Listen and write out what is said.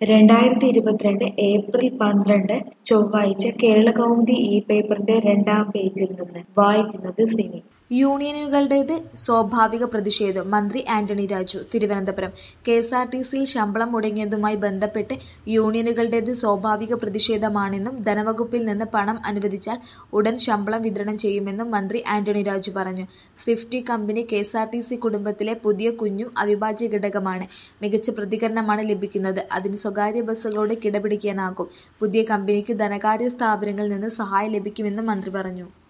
രണ്ടായിരത്തി ഇരുപത്തിരണ്ട് ഏപ്രിൽ പന്ത്രണ്ട് ചൊവ്വാഴ്ച കേരളകൗമുദി ഈ പേപ്പറിന്റെ രണ്ടാം പേജിൽ നിന്ന് വായിക്കുന്നത് സിനി യൂണിയനുകളുടേത് സ്വാഭാവിക പ്രതിഷേധം മന്ത്രി Antony Raju Thiruvananthapuram K S R T സിയിൽ ശമ്പളം മുടങ്ങിയതുമായി ബന്ധപ്പെട്ട് യൂണിയനുകളുടേത് സ്വാഭാവിക പ്രതിഷേധമാണെന്നും ധനവകുപ്പിൽ നിന്ന് പണം അനുവദിച്ചാൽ ഉടൻ ശമ്പളം വിതരണം ചെയ്യുമെന്നും മന്ത്രി ആന്റണി രാജു പറഞ്ഞു Swift company K S R T C കുടുംബത്തിലെ പുതിയ കുഞ്ഞും അവിഭാജ്യ ഘടകമാണ് മികച്ച പ്രതികരണമാണ് ലഭിക്കുന്നത് അതിന് സ്വകാര്യ ബസ്സുകളോട് കിടപിടിക്കാനാകും പുതിയ കമ്പനിക്ക് ധനകാര്യ സ്ഥാപനങ്ങളിൽ നിന്ന് സഹായം ലഭിക്കുമെന്നും മന്ത്രി പറഞ്ഞു